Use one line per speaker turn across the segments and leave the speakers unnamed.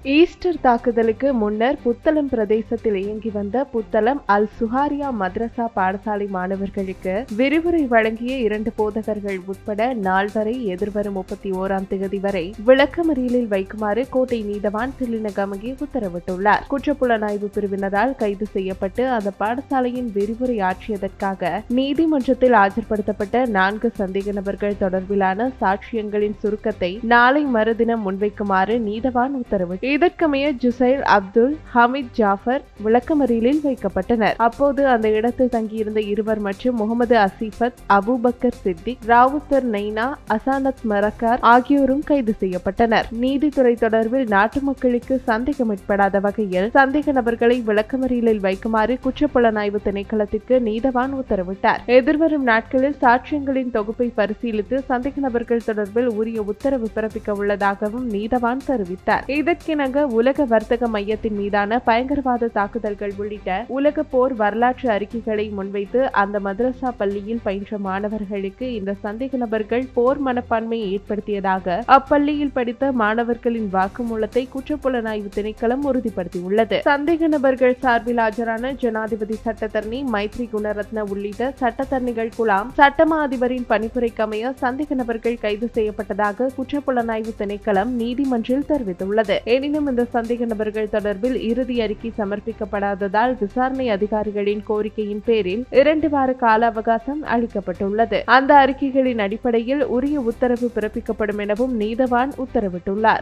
Easter தாக்குதலுக்கு முன்னர் புத்தளம் பிரதேசத்தில் இயங்கி வந்த புத்தளம் அல் சுஹாரியா மദ്രസா பாடசாலை மாணவர்களுக்கு விரிவுரை வழங்கிய இரண்டு போதகர்கள் உட்பட நால்வரை எதிர்வரும் முப்பத்தி ஓராம் தேதி வரை விளக்கமறியலில் வைக்குமாறு கோட்டை நீதவான் தில்லினகமகி உத்தரவிட்டுள்ளார் குற்றப்புலனாய்வு பிரிவினரால் கைது செய்யப்பட்டு அந்த பாடசாலையின் விரிவுரை ஆற்றியதற்காக நீதிமன்றத்தில் ஆஜர்படுத்தப்பட்ட நான்கு சந்தேக நபர்கள் தொடர்பிலான சாட்சியங்களின் சுருக்கத்தை நாளை மறுதினம் முன்வைக்குமாறு நீதவான் உத்தரவிட்டார் இதற்கமைய ஜுசைல் அப்துல் ஹமீத் ஜாஃபர் விளக்கமறியலில் வைக்கப்பட்டனர் அப்போது அந்த இடத்தில் தங்கியிருந்த இருவர் மற்றும் முகமது அசீஃபத் அபூபக்கர் சித்திக் ராவுத்தர் நைனா அசானத் மரக்கார் ஆகியோரும் கைது செய்யப்பட்டனர் நீதித்துறை தொடர்பில் நாட்டு மக்களுக்கு சந்தேகம் ஏற்படாத வகையில் சந்தேக நபர்களை விளக்கமறியலில் வைக்குமாறு குற்றப்புலனாய்வு திணைக்களத்திற்கு நீதவான் உத்தரவிட்டார் எதிர்வரும் நாட்களில் சாட்சியங்களின் தொகுப்பை பரிசீலித்து சந்தேக நபர்கள் தொடர்பில் உரிய உத்தரவு பிறப்பிக்க உள்ளதாகவும் நீதவான் தெரிவித்தார் இதற்கிணங்க உலக வர்த்தக மையத்தின் மீதான பயங்கரவாத தாக்குதல்கள் உள்ளிட்ட உலக போர் வரலாற்று அறிக்கைகளை முன்வைத்து அந்த மദ്രസா பள்ளியில் பயின்ற மாணவர்களுக்கு இந்த சந்தேக நபர்கள் போர் மனப்பான்மையை ஏற்படுத்தியதாக அப்பள்ளியில் படித்த மாணவர்களின் வாக்குமூலத்தை குற்றப்புலனாய்வு திணைக்களம் உறுதிப்படுத்தியுள்ளது சந்தேக நபர்கள் சார்பில் ஆஜரான ஜனாதிபதி சட்டத்தரணி மைத்ரி குணரத்ன உள்ளிட்ட சட்டத்தரணிகள் குழாம் சட்டமா அதிபரின் பணிப்புரைக்கமைய சந்தேக நபர்கள் கைது செய்யப்பட்டதாக குற்றப்புலனாய்வு திணைக்களம் நீதிமன்றில் தெரிவித்துள்ளது எனினும் இந்த சந்தேக நபர்கள் தொடர்பில் இறுதி அறிக்கை சமர்ப்பிக்கப்படாததால் விசாரணை அதிகாரிகளின் கோரிக்கையின் பேரில் இரண்டு வார கால அவகாசம் அளிக்கப்பட்டுள்ளது அந்த அறிக்கைகளின் அடிப்படையில் உரிய உத்தரவு பிறப்பிக்கப்படும் எனவும் நீதவான் உத்தரவிட்டுள்ளார்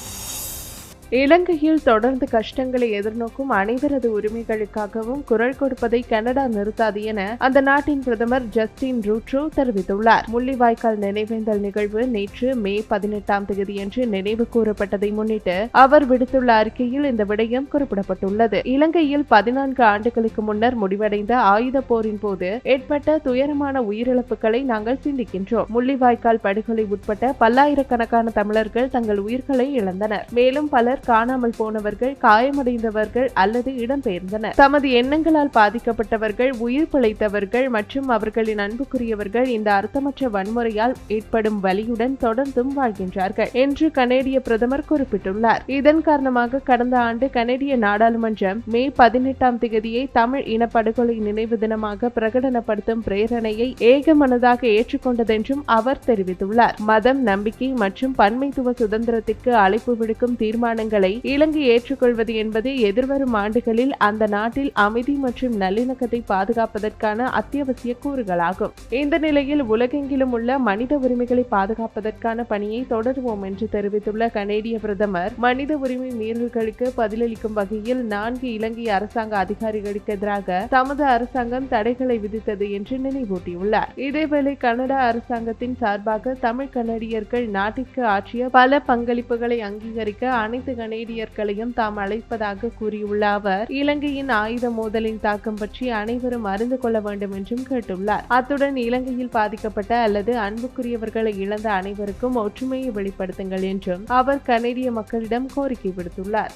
இலங்கையில் தொடர்ந்து கஷ்டங்களை எதிர்நோக்கும் அனைவரது உரிமைகளுக்காகவும் குரல் கொடுப்பதை கனடா நிறுத்தாது என அந்த நாட்டின் பிரதமர் ஜஸ்டின் ரூட்ரோ தெரிவித்துள்ளார் முள்ளிவாய்க்கால் நினைவேந்தல் நிகழ்வு நேற்று மே பதினெட்டாம் தேதியன்று நினைவு கூறப்பட்டதை முன்னிட்டு அவர் விடுத்துள்ள அறிக்கையில் இந்த விடயம் குறிப்பிடப்பட்டுள்ளது இலங்கையில் பதினான்கு ஆண்டுகளுக்கு முன்னர் முடிவடைந்த ஆயுத போரின் போது ஏற்பட்ட துயரமான உயிரிழப்புகளை நாங்கள் சிந்திக்கின்றோம் முள்ளிவாய்க்கால் படுகொலை உட்பட்ட பல்லாயிரக்கணக்கான தமிழர்கள் தங்கள் உயிர்களை இழந்தனர் மேலும் பலர் பலர் காணாமல் போனவர்கள் காயமடைந்தவர்கள் அல்லது இடம்பெயர்ந்தனர் தமது எண்ணங்களால் பாதிக்கப்பட்டவர்கள் உயிர் பிழைத்தவர்கள் மற்றும் அவர்களின் அன்புக்குரியவர்கள் இந்த அர்த்தமற்ற வன்முறையால் ஏற்படும் வலியுடன் தொடர்ந்தும் வாழ்கின்றார்கள் என்று கனேடிய பிரதமர் குறிப்பிட்டுள்ளார் இதன் காரணமாக கடந்த ஆண்டு கனேடிய நாடாளுமன்றம் மே பதினெட்டாம் தேதியை தமிழ் இனப்படுகொலை நினைவு தினமாக பிரகடனப்படுத்தும் பிரேரணையை ஏகமனதாக ஏற்றுக்கொண்டதென்றும் அவர் தெரிவித்துள்ளார் மதம் நம்பிக்கை மற்றும் பன்மைத்துவ சுதந்திரத்திற்கு அழைப்பு விடுக்கும் தீர்மானங்கள் தீர்மானங்களை இலங்கை ஏற்றுக்கொள்வது என்பது எதிர்வரும் ஆண்டுகளில் அந்த நாட்டில் அமைதி மற்றும் நல்லிணக்கத்தை பாதுகாப்பதற்கான அத்தியாவசிய கூறுகளாகும் இந்த நிலையில் உலகெங்கிலும் உள்ள மனித உரிமைகளை பாதுகாப்பதற்கான பணியை தொடருவோம் என்று தெரிவித்துள்ள கனேடிய பிரதமர் மனித உரிமை மீறல்களுக்கு பதிலளிக்கும் வகையில் நான்கு இலங்கை அரசாங்க அதிகாரிகளுக்கு எதிராக தமது அரசாங்கம் தடைகளை விதித்தது என்று நினைவூட்டியுள்ளார் இதேவேளை கனடா அரசாங்கத்தின் சார்பாக தமிழ் கனடியர்கள் நாட்டிற்கு ஆற்றிய பல பங்களிப்புகளை அங்கீகரிக்க அனைத்து கனேடியர்களையும் தாம் அழைப்பதாக கூறியுள்ள அவர் இலங்கையின் ஆயுத மோதலின் தாக்கம் பற்றி அனைவரும் அறிந்து கொள்ள வேண்டும் என்றும் கேட்டுள்ளார் அத்துடன் இலங்கையில் பாதிக்கப்பட்ட அல்லது அன்புக்குரியவர்களை இழந்த அனைவருக்கும் ஒற்றுமையை வெளிப்படுத்துங்கள் என்றும் அவர் கனேடிய மக்களிடம் கோரிக்கை விடுத்துள்ளார்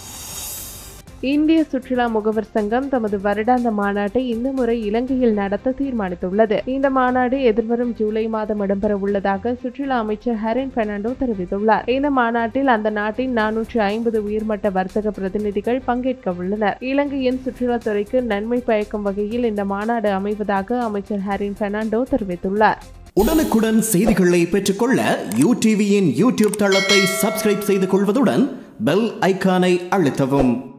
இந்திய சுற்றுலா முகவர் சங்கம் தமது வருடாந்த மாநாட்டை இந்த முறை இலங்கையில் நடத்த தீர்மானித்துள்ளது இந்த மாநாடு எதிர்வரும் ஜூலை மாதம் இடம்பெற உள்ளதாக சுற்றுலா அமைச்சர் ஹெரன் பெர்னாண்டோ தெரிவித்துள்ளார் இந்த மாநாட்டில் அந்த நாட்டின் நானூற்று ஐம்பது உயர்மட்ட வர்த்தக பிரதிநிதிகள் பங்கேற்க உள்ளனர் இலங்கையின் சுற்றுலாத்துறைக்கு நன்மை பயக்கும் வகையில் இந்த மாநாடு அமைவதாக அமைச்சர் ஹெரின் பெர்னாண்டோ தெரிவித்துள்ளார்
உடனுக்குடன் செய்திகளை பெற்றுக்கொள்ள யூ டிவியின் யூடியூப் தளத்தை சப்ஸ்கிரைப் செய்து கொள்வதுடன் பெல் ஐக்கானை அழுத்தவும்